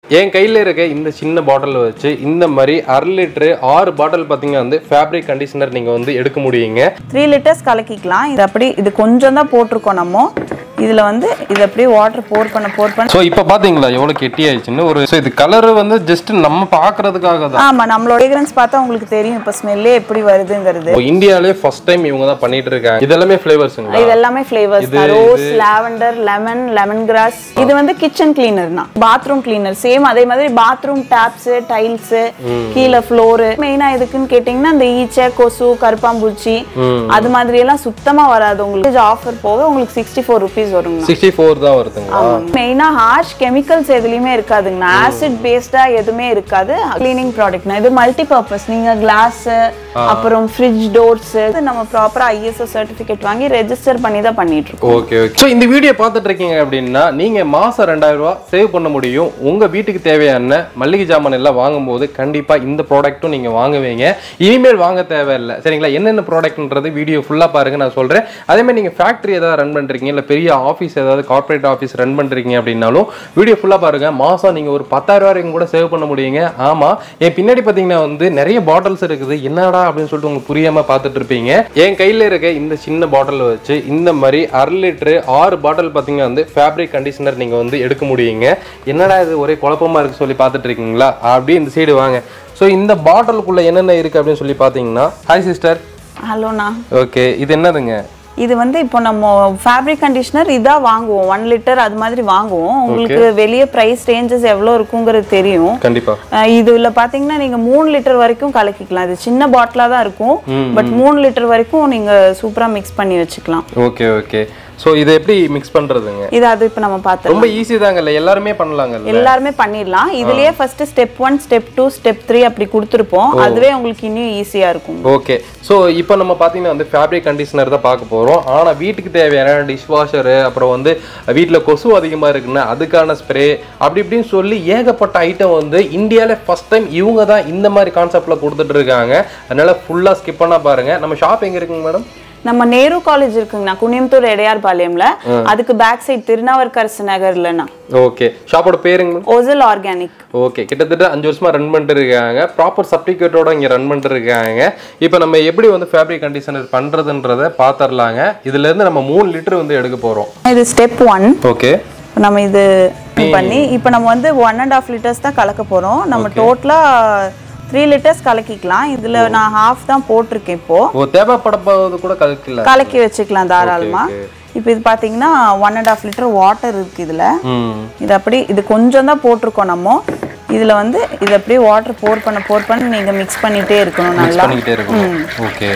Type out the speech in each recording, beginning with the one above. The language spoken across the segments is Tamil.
என் கையில் இருக்க இந்த சின்ன பாட்டிலில் வச்சு இந்த மாதிரி அரை லிட்டரு ஆறு பாட்டில் பார்த்தீங்கன்னா வந்து ஃபேப்ரிக் கண்டிஷனர் நீங்கள் வந்து எடுக்க முடியுங்க த்ரீ லிட்டர்ஸ் கலக்கிக்கலாம் இது அப்படி இது கொஞ்சம் தான் போட்டிருக்கோம் நம்ம இதில் வந்து இது அப்படியே வாட்டர் போர் பண்ண போர் பண்ண ஸோ இப்போ பார்த்தீங்களா எவ்வளோ கெட்டி ஆயிடுச்சுன்னு ஒரு ஸோ இது கலர் வந்து ஜஸ்ட் நம்ம பார்க்கறதுக்காக தான் ஆமா நம்மளோட ஃப்ரேக்ரன்ஸ் பார்த்தா உங்களுக்கு தெரியும் இப்போ ஸ்மெல்லே எப்படி வருதுங்கிறது இப்போ இந்தியாவிலே ஃபர்ஸ்ட் டைம் இவங்க தான் பண்ணிட்டு இருக்காங்க இதெல்லாமே ஃப்ளேவர்ஸுங்களா இது எல்லாமே flavours rose lavender lemon lemon grass இது வந்து கிச்சன் கிளீனர் தான் பாத்ரூம் கிளீனர் சேம் அதே மாதிரி பாத்ரூம் டேப்ஸ் டைல்ஸ் கீழே ஃப்ளோர் மெயினா எதுக்குன்னு கேட்டிங்கன்னா இந்த ஈச்சை கொசு கருப்பாம்பூச்சி அது மாதிரி எல்லாம் சுத்தமா வராது உங்களுக்கு ஆஃபர் போக உங்களுக்கு சிக்ஸ்டி ஃபோர் ருபீஸ் வருங்க சிக்ஸ்டி ஃபோர் தான் வருதுங்களா மெயினா ஹார்ஷ் கெமிக்கல்ஸ் எதுலயுமே இருக்காதுங்கண்ணா ஆசிட் பேஸ்டா எதுவுமே இருக்காது கிளீனிங் ப்ராடக்ட்னா இது மல்டி பர்பஸ் நீங்க கிளாஸ் அப்புறம் ஃப்ரிட்ஜ் டோர்ஸ் நம்ம ப்ராப்பரா ஐஎஸ்ஓ சர்டிபிகேட் வாங்கி ரெஜிஸ்டர் பண்ணி தான் பண்ணிட்டு இருக்கோம் ஓகே ஓகே ஸோ இந்த வீடியோ பார்த்துட்டு இருக்கீங்க அப்படின்னா நீங்க மாசம் ரெண்டாயிரம் ரூபாய் சேவ் பண்ண முடியும் உங்க வீட்டுக்கு தேவையான மளிகை ஜாமான் எல்லாம் வாங்கும்போது கண்டிப்பா இந்த ப்ராடக்ட்டும் நீங்க வாங்குவீங்க இனிமேல் வாங்க தேவையில்லை சரிங்களா என்னென்ன ப்ராடக்ட்ன்றது வீடியோ ஃபுல்லா பாருங்க நான் சொல்றேன் அதே மாதிரி நீங்க ஃபேக்டரி ஏதாவது ரன் பண்றீங்க இல்ல பெரிய ஆஃபீஸ் ஏதாவது கார்ப்பரேட் ஆஃபீஸ் ரன் பண்றீங்க அப்படின்னாலும் வீடியோ ஃபுல்லா பாருங்க மாசம் நீங்க ஒரு பத்தாயிரம் ரூபாய் வரைக்கும் கூட சேவ் பண்ண முடியுங்க ஆமா என் பின்னாடி பாத்தீங்கன்னா வந்து நிறைய பாட்டில்ஸ் இருக்குது என்னடா அப்படின்னு சொல்லிட்டு உங்களுக்கு புரியாம பார்த்துட்டு இருப்பீங்க என் கையில இருக்க இந்த சின்ன பாட்டில் வச்சு இந்த மாதிரி அரை லிட்டரு ஆறு பாட்டில் பாத்தீங்கன்னா வந்து ஃபேப்ரிக் கண்டிஷனர் நீங்க வந்து எடுக்க முடியுங்க என்னடா இது ஒரே குழப்பமா இருக்கு சொல்லி பார்த்துட்டு இருக்கீங்களா அப்படியே இந்த சைடு வாங்க ஸோ இந்த பாட்டிலுக்குள்ள என்னென்ன இருக்கு அப்படின்னு சொல்லி பார்த்தீங்கன்னா ஹாய் சிஸ்டர் ஹலோண்ணா ஓகே இது என்னதுங்க இது வந்து இப்போ நம்ம ஃபேப்ரிக் கண்டிஷனர் இதா வாங்குவோம் ஒன் லிட்டர் அது மாதிரி வாங்குவோம் உங்களுக்கு வெளியே பிரைஸ் ரேஞ்சஸ் எவ்வளோ இருக்குங்கிறது தெரியும் கண்டிப்பா அஹ் இதுல பாத்தீங்கன்னா நீங்க மூணு லிட்டர் வரைக்கும் கலக்கிக்கலாம் இது சின்ன பாட்டிலா தான் இருக்கும் பட் மூணு லிட்டர் வரைக்கும் நீங்க சூப்பரா மிக்ஸ் பண்ணி வச்சுக்கலாம் ஓகே ஓகே ஸோ இதை எப்படி மிக்ஸ் பண்றதுங்க இது அது இப்போ நம்ம பார்த்தோம் ரொம்ப ஈஸி தாங்கல்ல எல்லாருமே பண்ணலாங்கல்ல எல்லாருமே பண்ணிடலாம் இதுலயே first step one step two step three அப்படி கொடுத்துருப்போம் அதுவே உங்களுக்கு இன்னும் ஈஸியா இருக்கும் ஓகே ஸோ இப்போ நம்ம பார்த்தீங்கன்னா வந்து ஃபேப்ரிக் கண்டிஷனர் தான் பார்க்க போகிறோம் ஆனால் வீட்டுக்கு தேவையான டிஷ் வாஷரு அப்புறம் வந்து வீட்டில் கொசு அதிகமாக இருக்குன்னா அதுக்கான ஸ்ப்ரே அப்படி இப்படின்னு சொல்லி ஏகப்பட்ட ஐட்டம் வந்து இந்தியாவில் ஃபர்ஸ்ட் டைம் இவங்க தான் இந்த மாதிரி கான்செப்டில் கொடுத்துட்டு இருக்காங்க அதனால ஃபுல்லாக ஸ்கிப் பண்ணா பாருங்க நம்ம ஷாப் எங்கே இருக்குங்க மேடம் நம்ம நேரு காலேஜ் இருக்குங்கண்ணா குனியம்புத்தூர் எடையார் பாளையம்ல அதுக்கு பேக் சைடு திருநாவற்கரசு நகர்லண்ணா ஓகே ஷாப்போட பேருங்க மேடம் ஓசல் ஆர்கானிக் ஓகே கிட்டத்தட்ட அஞ்சு வருஷமா ரன் பண்ணிட்டு இருக்காங்க ப்ராப்பர் சர்டிஃபிகேட்டோட இங்கே ரன் பண்ணிட்டு இருக்காங்க இப்போ நம்ம எப்படி வந்து ஃபேப்ரிக் கண்டிஷனர் பண்ணுறதுன்றத பார்த்துடலாங்க இதுலேருந்து நம்ம மூணு லிட்டர் வந்து எடுக்க போகிறோம் இது ஸ்டெப் ஒன் ஓகே நம்ம இது பண்ணி இப்போ நம்ம வந்து ஒன் அண்ட் ஆஃப் லிட்டர்ஸ் தான் கலக்க போறோம் நம்ம டோட்டலா த்ரீ லிட்டர்ஸ் கலக்கிக்கலாம் இதுல நான் ஹாஃப் தான் போட்டிருக்கேன் இப்போ ஓ தேவைப்படப்போது கூட கலக்கல கலக்கி வச்சுக்கலாம் தாராளமா இப்போ இது பாத்தீங்கன்னா one and half litre water இருக்கு இதுல ம் இது அப்படி இது கொஞ்சம் தான் போட்டிருக்கோம் நம்ம இதுல வந்து இது அப்படியே வாட்டர் போர் பண்ண போர் பண்ணி நீங்க மிக்ஸ் பண்ணிட்டே இருக்கணும் நல்லா பண்ணிக்கிட்டே இருக்கணும் ஓகே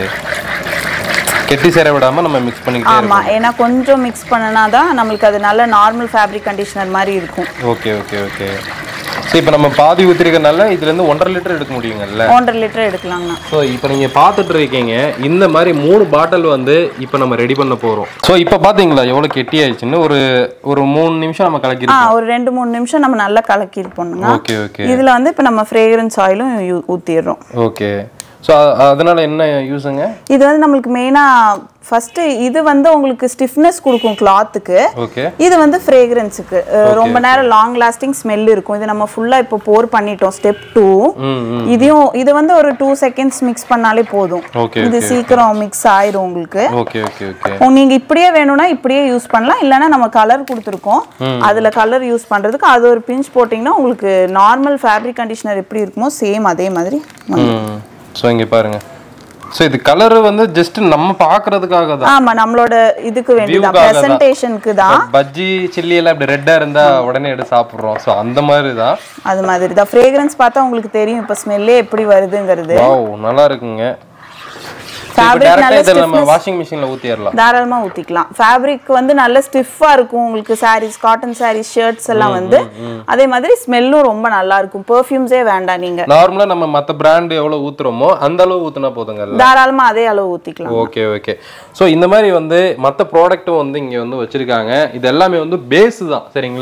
கெட்டி சேர விடாம நம்ம மிக்ஸ் பண்ணிக்கிட்டே ஆமா ஏன்னா கொஞ்சம் மிக்ஸ் பண்ணனா தான் நம்மளுக்கு அது நல்ல நார்மல் ஃபேப்ரிக் கண்டிஷனர் மாதிரி இருக்கும் ஓகே ஓகே ஓகே ஸோ இப்போ நம்ம பாதி ஊற்றிருக்கனால இதுலேருந்து ஒன்றரை லிட்டர் எடுக்க முடியுங்கல்ல ஒன்றரை லிட்டர் எடுக்கலாங்கண்ணா ஸோ இப்போ நீங்கள் பார்த்துட்டு இருக்கீங்க இந்த மாதிரி மூணு பாட்டில் வந்து இப்போ நம்ம ரெடி பண்ண போகிறோம் ஸோ இப்போ பார்த்தீங்களா எவ்வளோ கெட்டி ஆயிடுச்சுன்னு ஒரு ஒரு மூணு நிமிஷம் நம்ம ஆ கலக்கிருக்கோம் ஒரு ரெண்டு மூணு நிமிஷம் நம்ம நல்லா கலக்கி இருப்போம்ங்க ஓகே ஓகே இதுல வந்து இப்போ நம்ம ஃப்ரேக்ரன்ஸ் ஆயிலும் ஊற்றிடுறோம் ஓகே ஸோ அதனால என்ன யூஸுங்க இது வந்து நம்மளுக்கு மெயினாக ஃபர்ஸ்ட் இது வந்து உங்களுக்கு ஸ்டிஃப்னஸ் கொடுக்கும் கிளாத்துக்கு ஓகே இது வந்து ஃப்ரேக்ரன்ஸுக்கு ரொம்ப நேரம் லாங் லாஸ்டிங் ஸ்மெல் இருக்கும் இது நம்ம ஃபுல்லா இப்போ போர் பண்ணிட்டோம் ஸ்டெப் டூ ம் ம் இதையும் இது வந்து ஒரு டூ செகண்ட்ஸ் மிக்ஸ் பண்ணாலே போதும் ஓகே இது சீக்கிரம் மிக்ஸ் ஆயிரும் உங்களுக்கு ஓகே ஓகே ஓகே உங்க- நீங்க இப்படியே வேணும்னா இப்படியே யூஸ் பண்ணலாம் இல்லைன்னா நம்ம கலர் கொடுத்துருக்கோம் அதுல கலர் யூஸ் பண்றதுக்கு அது ஒரு பிஞ்ச் போட்டிங்கன்னா உங்களுக்கு நார்மல் ஃபேப்ரிக் கண்டிஷனர் எப்படி இருக்குமோ சேம் அதே மாதிரி ம் ஸோ இங்கே பாருங்க ஸோ இது கலர் வந்து ஜஸ்ட் நம்ம பார்க்கறதுக்காக தான் ஆமா நம்மளோட இதுக்கு வேண்டியதான் Viewக்காக தான். பிரசன்டேஷனுக்கு தான் பஜ்ஜி சில்லி எல்லாம் இப்படி ரெட்டா இருந்தா உடனே எடுத்து சாப்பிடுறோம் ஸோ அந்த மாதிரி தான் அது மாதிரி தான் ஃப்ரேக்ரன்ஸ் பார்த்தா உங்களுக்கு தெரியும் இப்போ ஸ்மெல்லே எப்படி வருதுங்கிறது வாவ் நல்லா இருக்குங்க Fabric நல்ல டேரக்டா இதை நம்ம வாஷிங் மிஷின்ல ஊத்திடலாம் தாராளமா ஊத்திக்கலாம் ஃபேப்ரிக் வந்து நல்ல ஸ்டிஃபா இருக்கும் உங்களுக்கு சாரீஸ் காட்டன் சாரீஸ் ஷர்ட்ஸ் எல்லாம் வந்து அதே மாதிரி ஸ்மெல்லும் ரொம்ப நல்லா இருக்கும் பெர்ஃப்யூம்ஸே வேண்டாம் நீங்க நார்மலா நம்ம மத்த பிராண்ட் எவ்வளவு ஊத்துறோமோ அந்த அளவு ஊத்துனா போதுங்கல்ல தாராளமா அதே அளவு ஊத்திக்கலாம் ஓகே ஓகே ஸோ இந்த மாதிரி வந்து மற்ற ப்ராடக்ட்டும் வந்து இங்கே வந்து வச்சுருக்காங்க இது எல்லாமே வந்து பேஸ் தான் சரிங்களா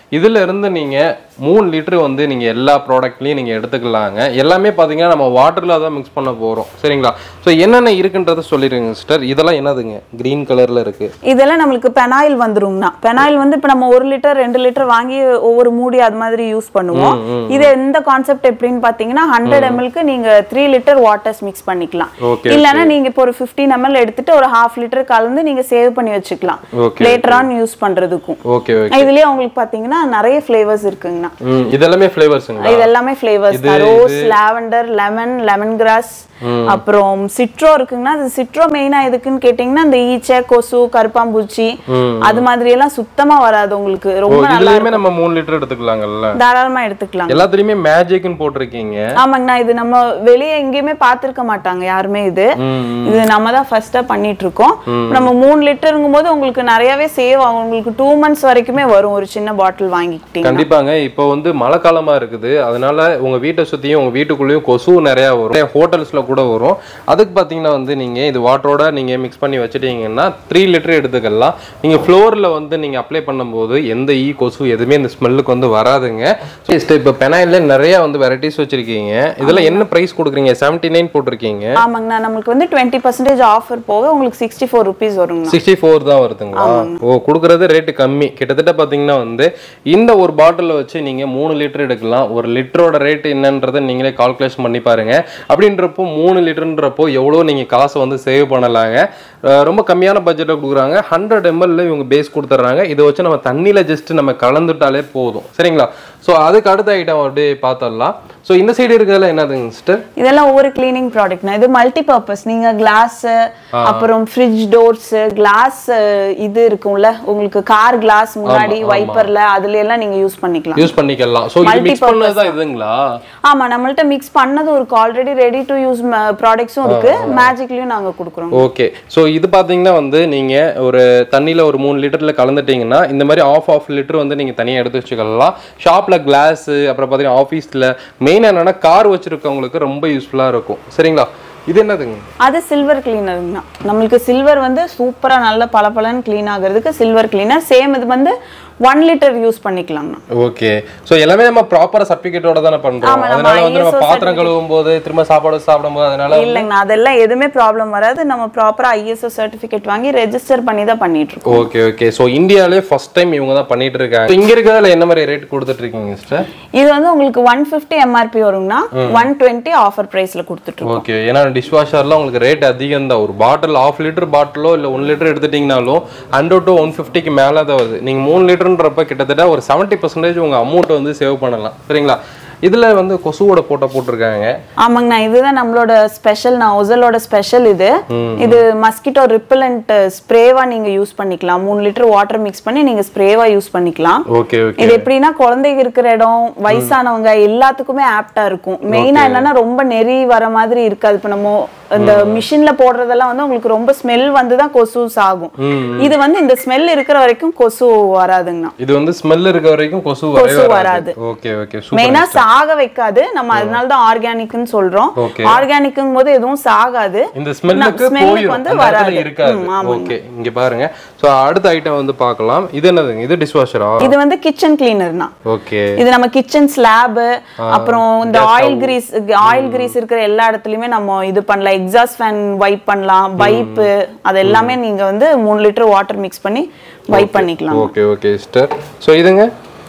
இதுல இருந்து நீங்க மூணு லிட்டர் வந்து நீங்க எல்லா ப்ராடக்ட்லயும் நீங்க எடுத்துக்கலாங்க எல்லாமே பாத்தீங்கன்னா நம்ம வாட்டர்ல தான் மிக்ஸ் பண்ண போறோம் சரிங்களா ஸோ என்னென்ன இருக்குன்றத சொல்லிடுங்க சிஸ்டர் இதெல்லாம் என்னதுங்க கிரீன் கலர்ல இருக்கு இதெல்லாம் நம்மளுக்கு பெனாயில் வந்துருங்கண்ணா பெனாயில் வந்து இப்போ நம்ம ஒரு லிட்டர் ரெண்டு லிட்டர் வாங்கி ஒவ்வொரு மூடி அது மாதிரி யூஸ் பண்ணுவோம் இது எந்த கான்செப்ட் எப்படின்னு பார்த்தீங்கன்னா ஹண்ட்ரட் எம்எல்க்கு நீங்க த்ரீ லிட்டர் வாட்டர்ஸ் மிக்ஸ் பண்ணிக்கலாம் ஓகே இல்லைன்னா நீங்க இப்போ ஒரு ஃபிஃப்டீன் எம்எல் எடுத்துட்டு ஒரு ஹாஃப் லிட்டர் கலந்து நீங்க சேவ் பண்ணி வச்சுக்கலாம் ஓகே லேட்டர் ஆன் யூஸ் பண்றதுக்கும் ஓகே ஓகே இதுலயே உங்களுக்கு பாத்தீங்கன்னா நிறைய ஃபிளேவர்ஸ் இருக்குங்கண்ணா ம் இதெல்லாமே ஃப்ளேவர்ஸுங்களா இது எல்லாமே flavours rose lavender lemon lemon grass அப்புறம் சிட்ரோ இருக்குங்கன்னா அது சிட்ரோ மெயினா எதுக்குன்னு கேட்டீங்கன்னா இந்த ஈச்சை கொசு கருப்பாம்பூச்சி அது மாதிரி எல்லாம் சுத்தமா வராது உங்களுக்கு ஓ ரொம்ப நல்லா இதுலயுமே நம்ம மூணு லிட்டர் எடுத்துக்கலாங்கல்ல தாராளமா எடுத்துக்கலாம் எல்லாத்துலயுமே மேஜிக்னு போட்டிருக்கீங்க ஆமாங்கண்ணா இது நம்ம வெளியே எங்கேயுமே பார்த்திருக்க மாட்டாங்க யாருமே இது ம், இது நம்ம தான் ஃபர்ஸ்டா பண்ணிட்டு இருக்கோம் நம்ம மூணு லிட்டருங்கும் போது உங்களுக்கு நிறையவே சேவ் ஆகும் உங்களுக்கு டூ மந்த்ஸ் வரைக்குமே வரும் ஒரு சின்ன பாட்டில் வாங்கிக்கிட்டீங்க கண்டிப்பாங்க இப்போ வந்து மழை காலமா இருக்குது அதனால உங்க வீட்டை சுத்தியும் உங்க வீட்டுக்குள்ளேயும் கொசு நிறைய வரும் ஹோட்டல்ஸ்ல கூட வரும் அதுக்கு பாத்தீங்கன்னா வந்து நீங்க இது வாட்டரோட நீங்க மிக்ஸ் பண்ணி வச்சுட்டீங்கன்னா த்ரீ லிட்டர் எடுத்துக்கலாம் நீங்க ஃப்ளோர்ல வந்து நீங்க அப்ளை பண்ணும்போது எந்த ஈ கொசு எதுவுமே இந்த ஸ்மெல்லுக்கு வந்து வராதுங்க இப்போ பெனாயில நிறைய வந்து வெரைட்டிஸ் வச்சிருக்கீங்க இதெல்லாம் என்ன பிரைஸ் கொடுக்குறீங்க செவன்டி நைன் போட்டிருக்கீங்க ஆமாங்கண்ணா நம்மளுக்கு வந்து டுவெண்ட்டி பர்சன்டேஜ் ஆஃபர் போக உங்களுக்கு சிக்ஸ்டி ஃபோர் ருபீஸ் வருங்கண்ணா சிக்ஸ்டி ஃபோர் தான் வருதுங்களா ஓ கொடுக்குறது ரேட்டு கம்மி கிட்டத்தட்ட பார்த்தீங்கன்னா வந்து இந்த ஒரு பாட்டிலில் வச்சு நீங்கள் மூணு லிட்டர் எடுக்கலாம் ஒரு லிட்டரோட ரேட் என்னன்றதை நீங்களே கால்குலேஷன் பண்ணி பாருங்க அப்படின்றப்போ மூணு லிட்டர்ன்றப்போ எவ்வளோ நீங்கள் காசை வந்து சேவ் பண்ணலாங்க அஹ் ரொம்ப கம்மியான பட்ஜெட்டில் கொடுக்குறாங்க ஹண்ட்ரட் எம்எல்ல இவங்க பேஸ் கொடுத்துட்றாங்க இதை வச்சு நம்ம தண்ணியில் ஜஸ்ட் நம்ம கலந்துட்டாலே போதும் சரிங்களா ஸோ அதுக்கு அடுத்த ஐட்டம் அப்படியே பார்த்துடலாம் ஸோ இந்த சைடு இருக்கிறதுல என்னதுங்க சிஸ்டர் இதெல்லாம் ஒவ்வொரு கிளீனிங் ப்ராடக்ட்னா இது மல்டி பர்பஸ் நீங்க கிளாஸ் அப்புறம் ஃப்ரிட்ஜ் டோர்ஸ் கிளாஸ் இது இருக்கும்ல உங்களுக்கு கார் கிளாஸ் முன்னாடி வைப்பர்ல அதுல எல்லாம் நீங்க யூஸ் பண்ணிக்கலாம் யூஸ் பண்ணிக்கலாம் ஸோ இது மிக்ஸ் பண்ணது தான் இதுங்களா ஆமா நம்மள்ட்ட மிக்ஸ் பண்ணதும் இருக்கு ஆல்ரெடி ரெடி டு யூஸ் ப்ராடக்ட்ஸும் இருக்கு மேஜிக்லயும் நாங்க கொடுக்குறோம் ஓகே ஸோ இது பார்த்தீங்கன்னா வந்து நீங்கள் ஒரு தண்ணியில் ஒரு மூணு லிட்டரில் கலந்துட்டீங்கன்னா இந்த மாதிரி ஆஃப் ஆஃப் லிட்டர் வந்து நீங்கள் தனியாக எடுத்து வச்சுக்கலாம் ஷாப்பில் கிளாஸு அப்புறம் பார்த்தீங்கன்னா ஆஃபீஸில் மெயின் என்னென்னா கார் வச்சுருக்கவங்களுக்கு ரொம்ப யூஸ்ஃபுல்லாக இருக்கும் சரிங்களா இது என்னதுங்க அது சில்வர் கிளீனருங்கண்ணா நம்மளுக்கு சில்வர் வந்து சூப்பரா நல்ல பளபளன்னு க்ளீன் ஆகுறதுக்கு சில்வர் கிளீனர் சேம் இது வந்து ஒன் லிட்டர் யூஸ் பண்ணிக்கலாம்ண்ணா ஓகே ஸோ எல்லாமே நம்ம ப்ராப்பராக சர்டிஃபிகேட்டோட தானே பண்ணுறோம் ஆமா, நம்ம அதனால வந்து நம்ம ISO பாத்திரம் கழுவும் போது திரும்ப சாப்பாடு சாப்பிடும்போது அதனால இல்லைங்கண்ணா அதெல்லாம் எதுவுமே ப்ராப்ளம் வராது நம்ம ப்ராப்பரா ஐஎஸ்ஓ சர்டிஃபிகேட் வாங்கி ரெஜிஸ்டர் பண்ணி தான் பண்ணிட்டு இருக்கோம் ஓகே ஓகே ஸோ இந்தியாவிலே ஃபர்ஸ்ட் டைம் இவங்க தான் பண்ணிட்டு இருக்காங்க இங்கே இருக்கிறதுல என்ன மாதிரி ரேட் கொடுத்துட்டு இருக்கீங்க சிஸ்டர் இது வந்து உங்களுக்கு ஒன் ஃபிஃப்டி எம்ஆர்பி வருங்கண்ணா ஒன் டுவெண்ட்டி ஆஃபர் ப்ரைஸ்ல கொடுத்துட்டு இருக்கோம் ஓகே ஏன்னா டிஷ் வாஷர்லாம் உங்களுக்கு ரேட் அதிகம் தான் ஒரு பாட்டில் ஆஃப் லிட்டர் பாட்டிலோ இல்லை ஒன் லிட்டர் எடுத்துட்டீங்கனாலும் ஹண்ட்ரட் டு ஒன் ஃபிஃப்டிக்கு மேலே தான் வருது நீங்கள் மூணு லிட்டர்ன்றப்ப கிட்டத்தட்ட ஒரு செவன்ட்டி பர்சன்டேஜ் உங்கள் அமௌண்ட் வந்து சேவ் பண்ணலாம் சரிங்களா இதில் வந்து கொசுவோட போட்டோ போட்டிருக்காங்க ஆமாங்கண்ணா இதுதான் நம்மளோட ஸ்பெஷல் நான் ஒசலோட ஸ்பெஷல் இது இது மஸ்கிட்டோ ரிப்பலண்ட் ஸ்ப்ரேவா நீங்க யூஸ் பண்ணிக்கலாம் மூணு லிட்டர் வாட்டர் மிக்ஸ் பண்ணி நீங்க ஸ்ப்ரேவா யூஸ் பண்ணிக்கலாம் ஓகே ஓகே இது எப்படின்னா குழந்தைங்க இருக்கிற இடம் வயசானவங்க எல்லாத்துக்குமே ஆப்டா இருக்கும் மெயினா என்னன்னா ரொம்ப நெறி வர மாதிரி இருக்காது இப்ப நம்ம இந்த மிஷின்ல போடுறதெல்லாம் வந்து உங்களுக்கு ரொம்ப ஸ்மெல் வந்து தான் கொசு ஆகும் இது வந்து இந்த ஸ்மெல் இருக்கிற வரைக்கும் கொசு வராதுங்கண்ணா இது வந்து ஸ்மெல் இருக்க வரைக்கும் கொசு கொசு வரவே வராது. ஓகே ஓகே சூப்பர் மெயினா சாக வைக்காது நம்ம அதனால தான் ஆர்கானிக்னு சொல்றோம் Okay. ஆர்கானிக்கும் போது எதுவும் சாகாது இந்த ஸ்மெல்லுக்கு smell க்கு போயிடும் வந்து அந்த இடத்துல வராது. இருக்காது ம், ஆமாங்க. ஓகே இங்க பாருங்க ஸோ அடுத்த ஐட்டம் வந்து பார்க்கலாம் இது என்னதுங்க இது டிஷ் வாஷரா இது வந்து கிச்சன் கிளீனர்னா ஓகே இது நம்ம கிச்சன் ஸ்லாப் அப்புறம் இந்த ஆயில் கிரீஸ் ஆயில் கிரீஸ் இருக்கிற எல்லா இடத்துலயுமே நம்ம இது பண்ணலாம் எக்ஸாஸ்ட் ஃபேன் வைப் பண்ணலாம் பைப்பு அது எல்லாமே நீங்க வந்து மூணு லிட்டர் வாட்டர் மிக்ஸ் பண்ணி வைப் பண்ணிக்கலாம் ஓகே ஓகே சிஸ்டர் ஸோ இதுங்க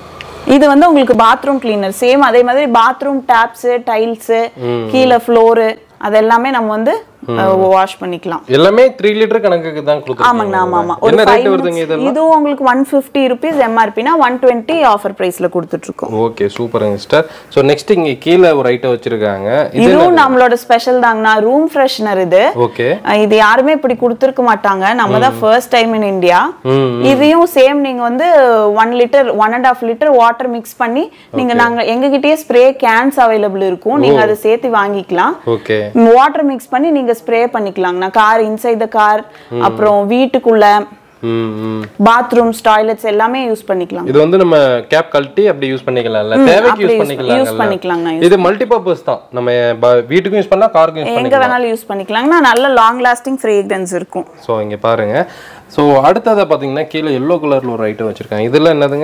இது வந்து உங்களுக்கு பாத்ரூம் கிளீனர் சேம் அதே மாதிரி பாத்ரூம் டேப்ஸ் டைல்ஸ் கீழே ஃப்ளோரு அது எல்லாமே நம்ம வந்து வாஷ் பண்ணிக்கலாம் எல்லாமே த்ரீ லிட்டர் கணக்குக்கு தான் ஆமாங்கண்ணா ஆமா ஆமா கொடுத்துருக்கீங்க ஒரு என்ன ஃபைவ் ரேட் வருதுங்க இதெல்லாம் இதுவும் உங்களுக்கு ஒன் ஃபிஃப்டி ருபீஸ் எம்ஆர்பினா ஒன் டுவெண்ட்டி ஆஃபர் பிரைஸ்ல கொடுத்துட்டு இருக்கோம் ஓகே சூப்பருங்க சிஸ்டர் ஸோ நெக்ஸ்ட் இங்க கீழே ஒரு ஐட்டம் வச்சிருக்காங்க இது இதுவும் நம்மளோட ஸ்பெஷல் தாங்கண்ணா ரூம் ஃப்ரெஷ்னர் இது ஓகே அஹ் இது யாருமே இப்படி கொடுத்துருக்க மாட்டாங்க நம்ம தான் ஃபர்ஸ்ட் டைம் இன் இந்தியா இதையும் சேம் நீங்க வந்து one litre one and half litre water mix பண்ணி நீங்க நாங்க எங்ககிட்டயே ஸ்ப்ரே கேன்ஸ் அவைலபிள் இருக்கும் நீங்க அதை சேர்த்து வாங்கிக்கலாம் ஓகே வாட்டர் மிக்ஸ் பண்ணி நீங்க ஸ்ப்ரே பண்ணிக்கலாங்கண்ணா கார் இன்சைட் த கார் அப்புறம் வீட்டுக்குள்ள ம் ம் பாத்ரூம்ஸ் டாய்லெட்ஸ் எல்லாமே யூஸ் பண்ணிக்கலாம் இது வந்து நம்ம கேப் கழட்டி அப்படி யூஸ் பண்ணிக்கலாம்ல தேவைக்கு யூஸ் பண்ணிக்கலாம் யூஸ் பண்ணிக்கலாங்கண்ணா இது மல்டி பர்பஸ் தான் நம்ம ப- வீட்டுக்கும் யூஸ் பண்ணலாம் காருக்கும் யூஸ் எங்க பண்ணிக்கலாம் வேணாலும் யூஸ் பண்ணிக்கலாங்கண்ணா நல்ல லாங் லாஸ்டிங் ஃப்ரேக்ரன்ஸ் இருக்கும் ஸோ இங்க பாருங்க ஸோ அடுத்ததை பார்த்தீங்கன்னா கீழே எல்லோ கலர்ல ஒரு ஐட்டம் வச்சிருக்காங்க இதெல்லாம் என்னதுங்க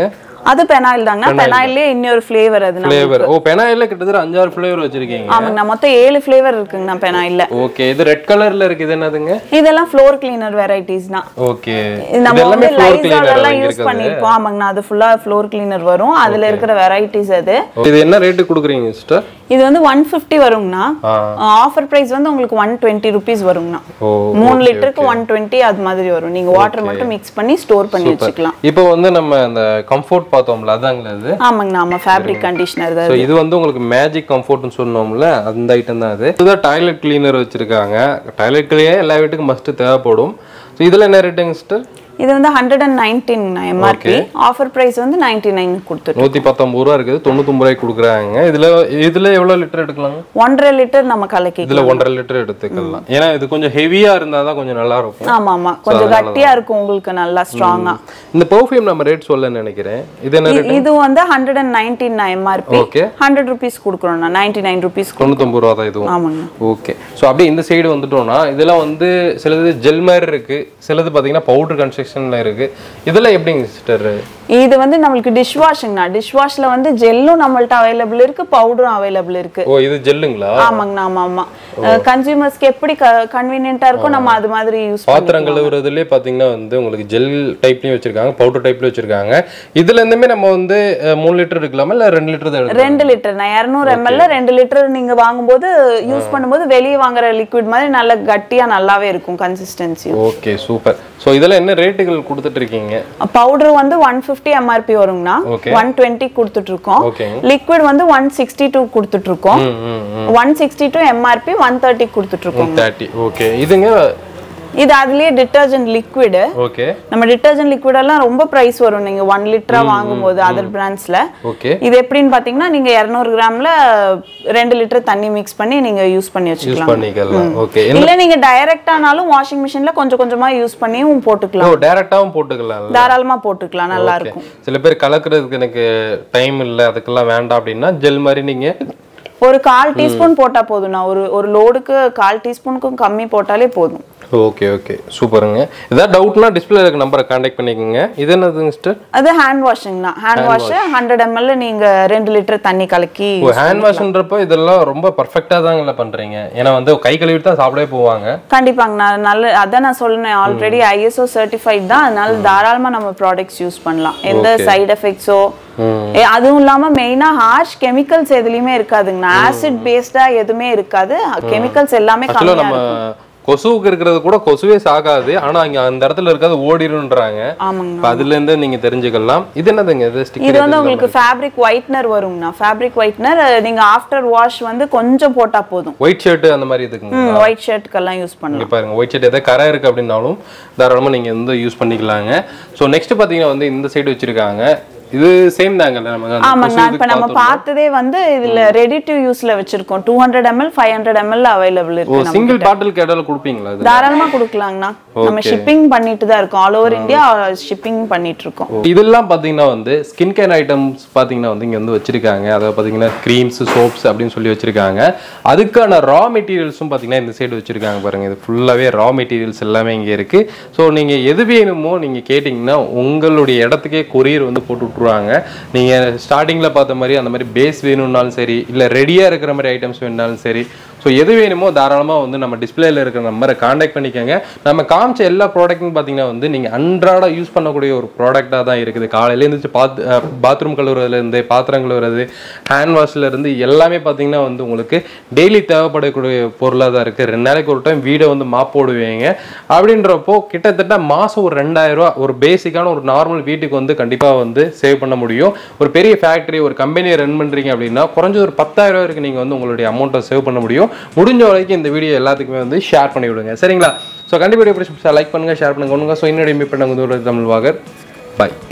அது பெனாயில் தாங்கண்ணா பெனாயிலே இன்னொரு ஃப்ளேவர் அது நம்ம- ஃப்ளேவர் ஓ பெனாயில கிட்டத்தட்ட அஞ்சாறு ஃப்ளேவர் வச்சிருக்கீங்க ஆமாங்கண்ணா மொத்தம் ஏழு ஃப்ளேவர் இருக்குங்கண்ணா பெனாயில்ல ஓகே இது ரெட் கலர்ல இருக்கு இது என்னதுங்க இதெல்லாம் ஃப்ளோர் கிளீனர் வெரைட்டிஸ் தான் ஓகே இது நம்ம வந்து ஃப்ளோர் லைசால் கிளீனர் எல்லாம் யூஸ் பண்ணிருப்போம் ஆமாங்கண்ணா அது ஃபுல்லா ஃப்ளோர் கிளீனர் வரும் அதுல இருக்கிற வெரைட்டிஸ் அது இது என்ன ரேட்டு கொடுக்குறீங்க சிஸ்டர் இது வந்து ஒன் ஃபிஃப்டி வருங்கண்ணா ஆ. ஆஃபர் பிரைஸ் வந்து உங்களுக்கு ஒன் டுவெண்ட்டி ருபீஸ் வருங்கண்ணா ஓ மூணு லிட்டருக்கு ஒன் டுவெண்ட்டி அது மாதிரி வரும் நீங்க வாட்டர் மட்டும் மிக்ஸ் பண்ணி ஸ்டோர் பண்ணி வச்சுக்கலாம் இப்போ வந்து நம்ம அந்த கம்ஃபோர்ட் பார்த்தோம்ல அதாங்களா இது ஆமாங்கண்ணா ஆமா ஃபேப்ரிக் கண்டிஷனர் தான் ஸோ இது வந்து உங்களுக்கு மேஜிக் கம்ஃபோர்ட்னு சொன்னோம்ல அந்த ஐட்டம் தான் அது இதுதான் டாய்லெட் கிளீனர் வச்சிருக்காங்க டாய்லெட் கிளீனர் எல்லா வீட்டுக்கும் மஸ்ட் தேவைப்படும் ஸோ இதில் என்ன ரேட்டுங்க சிஸ்டர் இது வந்து hundred and nineteen MRP offer price வந்து நைன்டி நைன் கொடுத்துட்டு நூற்றி பத்தொம்பது ரூபா இருக்குது தொண்ணூத்தொம்பது ரூபாய்க்கு கொடுக்குறாங்க இதில் இதில் எவ்வளோ லிட்டர் எடுக்கலாங்க ஒன்றரை லிட்டர் நம்ம கலக்கி இதில் ஒன்றரை லிட்டர் எடுத்துக்கலாம் ஏன்னா இது கொஞ்சம் ஹெவியாக இருந்தால் தான் கொஞ்சம் நல்லா இருக்கும் ஆமா ஆமா கொஞ்சம் கட்டியா இருக்கும் உங்களுக்கு நல்லா ஸ்ட்ராங்கா இந்த பெர்ஃப்யூம் நம்ம ரேட் சொல்ல நினைக்கிறேன் இது என்ன ரேட் இது வந்து hundred and nineteen MRP okay hundred rupees கொடுக்குறோம்ண்ணா நைன்டி நைன் ருபீஸ் தொண்ணூத்தொம்பது ரூபா தான் இதுவும் ஆமாங்கண்ணா ஓகே ஸோ அப்படியே இந்த சைடு வந்துட்டோம்னா இதெல்லாம் வந்து சிலது ஜெல் மாதிரி இருக்கு சிலது பார்த்தீங்கன்னா பவுடர் கன்ஸ்ட்ரக்ஷனில் இருக்கு இதெல்லாம் எப்படிங்க சிஸ்டர் இது வந்து நம்மளுக்கு டிஷ் வாஷிங்ண்ணா டிஷ் வாஷ்ல வந்து ஜெல்லும் நம்மள்ட்ட அவைலபிள் இருக்கு பவுடரும் அவைலபிள் இருக்கு ஓ இது ஜெல்லுங்களா ஆமாங்கண்ணா ஆமா ஆமா கன்சியூமர்ஸ்க்கு எப்படி கன்வீனியன்ட்டா இருக்கோ நம்ம அது மாதிரி யூஸ் பாத்திரம் கழுவுறதுலேயே பார்த்தீங்கன்னா வந்து உங்களுக்கு ஜெல் டைப்லையும் வச்சிருக்காங்க பவுடர் டைப்லையும் வச்சிருக்காங்க இதுல இருந்துமே நம்ம வந்து அஹ், மூணு லிட்டர் எடுக்கலாமா இல்லை ரெண்டு லிட்டர் தான் எடுக்கலாம் ரெண்டு லிட்டர் நான் இரநூறு எம்எல்ல ரெண்டு லிட்டர் நீங்க வாங்கும்போது யூஸ் பண்ணும்போது வெளியே வாங்குற லிக்விட் மாதிரி நல்ல கட்டியா நல்லாவே இருக்கும் கன்சிஸ்டன்சி ஓகே சூப்பர் ஸோ இதெல்லாம் என்ன ரேட்டுகள் கொடுத்துட்டு இருக்கீங்க பவுடர் வந்து ஒன் ஃபிஃப்டி எம்ஆர்பி வருங்கண்ணா Okay. ஒன் டுவெண்ட்டி கொடுத்துட்டு இருக்கோம் ஓகே லிக்விட் வந்து ஒன் சிக்ஸ்டி டூ கொடுத்துட்டு இருக்கோம் ம் ம் ம் one sixty two MRP one thirty கொடுத்துட்டு இருக்கோம் தேர்ட்டி ஓகே இதுங்க இது அதுலயே டிட்டர்ஜென்ட் லிக்விடு ஓகே நம்ம டிட்டர்ஜென்ட் லிக்விட் எல்லாம் ரொம்ப பிரைஸ் வரும் நீங்க ஒன் லிட்டரா வாங்கும்போது அதர் பிராண்ட்ஸ்ல ஓகே இது எப்படின்னு பாத்தீங்கன்னா நீங்க 200 கிராம்ல ரெண்டு லிட்டர் தண்ணி மிக்ஸ் பண்ணி நீங்க யூஸ் பண்ணி யூஸ் வச்சுக்கலாம் பண்ணிக்கலாம் ஓகே இல்ல நீங்க டைரக்டானாலும் வாஷிங் மிஷின்ல கொஞ்சம் கொஞ்சமா யூஸ் பண்ணியும் ஓ போட்டுக்கலாம் டேரெக்டாகவும் போட்டுக்கலாம்ல தாராளமா போட்டுக்கலாம் நல்லா இருக்கும் சில பேர் கலக்குறதுக்கு எனக்கு டைம் இல்லை அதுக்கெல்லாம் வேண்டாம் அப்படின்னா ஜெல் மாதிரி நீங்க ஒரு கால் டீஸ்பூன் போட்டா போதும்ண்ணா ஒரு ஒரு லோடுக்கு கால் டீஸ்பூனுக்கும் கம்மி போட்டாலே போதும் ஓகே ஓகே சூப்பருங்க ஏதாவது டவுட்னா டிஸ்பிளே இருக்க நம்பரை காண்டாக்ட் பண்ணிக்கோங்க இது என்னதுங்க சிஸ்டர் அது ஹேண்ட் வாஷிங் தான் ஹேண்ட் வாஷ் ஹண்ட்ரட் எம்எல் நீங்க ரெண்டு லிட்டர் தண்ணி கலக்கி ஓ ஹேண்ட் வாஷ்ன்றப்போ இதெல்லாம் ரொம்ப பர்ஃபெக்டாக தாங்கல்ல பண்றீங்க ஏன்னா வந்து கை கழுவிட்டு தான் சாப்பிடவே போவாங்க கண்டிப்பாங்க நான் நல்ல அதான் நான் சொன்னேன் ஆல்ரெடி ஐஎஸ்ஓ சர்டிஃபைட் தான் அதனால தாராளமா நம்ம ப்ராடக்ட்ஸ் யூஸ் பண்ணலாம் எந்த சைடு எஃபெக்ட்ஸோ அதுவும் இல்லாம மெயினா ஹார்ஷ் கெமிக்கல்ஸ் எதுலயுமே இருக்காதுங்கண்ணா ஆசிட் பேஸ்டா எதுவுமே இருக்காது கெமிக்கல்ஸ் எல்லாமே ஆக்சுவலாக கம்மியா நம்ம கொசுவுக்கு இருக்கிறது கூட கொசுவே சாகாது ஆனா அங்க அந்த இடத்துல இருக்கிறது ஓடிடுன்றாங்க ஆமாங்க இப்போ அதுல இருந்து நீங்க தெரிஞ்சுக்கலாம் இது என்னதுங்க இது இது ஸ்டிக்கர் வந்து உங்களுக்கு ஃபேப்ரிக் ஒயிட்னர் வருங்கண்ணா ஃபேப்ரிக் ஒயிட்னர் நீங்க ஆஃப்டர் வாஷ் வந்து கொஞ்சம் போட்டா போதும் ஒயிட் ஷர்ட் அந்த மாதிரி இதுக்குங்க ஒயிட் ஷர்ட்டுக்கெல்லாம் யூஸ் பண்ணலாம் இங்க பாருங்க ஒயிட் ஷர்ட் எதாவது கரை இருக்கு அப்படின்னாலும் தாராளமா நீங்க வந்து யூஸ் பண்ணிக்கலாங்க ஸோ நெக்ஸ்ட் பாத்தீங்கன்னா வந்து இந்த சைடு வச்சிருக்காங்க இது சேம் தாங்கல்ல நமக்கு அந்த ஆமாங்க கொசு இப்ப நம்ம பார்த்ததே வந்து இதுல ரெடி டு யூஸ்ல வச்சிருக்கோம் two hundred ML five hundred ML available ஓ இருக்கு நம்ம சிங்கிள் பாட்டில் கேட்டாலும் கொடுப்பீங்களா இது தாராளமா கொடுக்கலாங்கண்ணா நம்ம ஷிப்பிங் பண்ணிட்டு தான் இருக்கோம் ஆல் ஓவர் இந்தியா ஷிப்பிங் பண்ணிட்டு இருக்கோம் இதெல்லாம் பாத்தீங்கன்னா வந்து ஸ்கின் கேர் ஐட்டம்ஸ் பாத்தீங்கன்னா வந்து இங்க வந்து வச்சிருக்காங்க அதாவது பாத்தீங்கன்னா க்ரீம்ஸ் சோப்ஸ் அப்படின்னு சொல்லி வச்சிருக்காங்க அதுக்கான ரா மெட்டீரியல்ஸும் பாத்தீங்கன்னா இந்த சைடு வச்சிருக்காங்க பாருங்க இது ஃபுல்லாவே ரா மெட்டீரியல்ஸ் எல்லாமே இங்க இருக்கு ஸோ நீங்க எது வேணுமோ நீங்க கேட்டிங்கன்னா உங்களுடைய இடத்துக்கே கொரியர் வந்து போட்டு விட்ருவாங்க நீங்க ஸ்டார்டிங்ல பார்த்த மாதிரி அந்த மாதிரி பேஸ் வேணும்னாலும் சரி இல்ல ரெடியா இருக்கிற மாதிரி ஐட்டம்ஸ் வேணும்னாலும் சரி ஸோ எது வேணுமோ தாராளமாக வந்து நம்ம டிஸ்பிளேல இருக்கிற நம்பரை காண்டாக்ட் பண்ணிக்கோங்க நம்ம காமிச்ச எல்லா ப்ராடக்ட்டும் பார்த்தீங்கன்னா வந்து நீங்கள் அன்றாட யூஸ் பண்ணக்கூடிய ஒரு ப்ராடக்டாக தான் இருக்குது காலையில எழுந்திரிச்சு பாத் பாத்ரூம் கழுவுறதுலேருந்து பாத்திரம் கழுவுறது ஹேண்ட் வாஷ்ல இருந்து எல்லாமே பார்த்தீங்கன்னா வந்து உங்களுக்கு டெய்லி தேவைப்படக்கூடிய பொருளாக தான் இருக்குது ரெண்டு நாளைக்கு ஒரு டைம் வீடை வந்து மாப் போடுவீங்க அப்படின்றப்போ கிட்டத்தட்ட மாதம் ஒரு ரெண்டாயிரம் ரூபா ஒரு பேசிக்கான ஒரு நார்மல் வீட்டுக்கு வந்து கண்டிப்பாக வந்து சேவ் பண்ண முடியும் ஒரு பெரிய ஃபேக்ட்ரி ஒரு கம்பெனியை ரன் பண்ணுறீங்க அப்படின்னா குறைஞ்சது ஒரு பத்தாயிரம் ரூபாய்க்கு நீங்கள் வந்து உங்களுடைய அமௌண்ட்டை சேவ் பண்ண முடியும் முடிஞ்ச வரைக்கும் இந்த வீடியோ எல்லாத்துக்குமே வந்து ஷேர் பண்ணி விடுங்க சரிங்களா ஸோ கண்டிப்பாக லைக் பண்ணுங்க ஷேர் பண்ணுங்க ஒன்றுங்க ஸோ இன்னொரு மீட் பண்ணுங்க தமிழ் வாகர் பாய்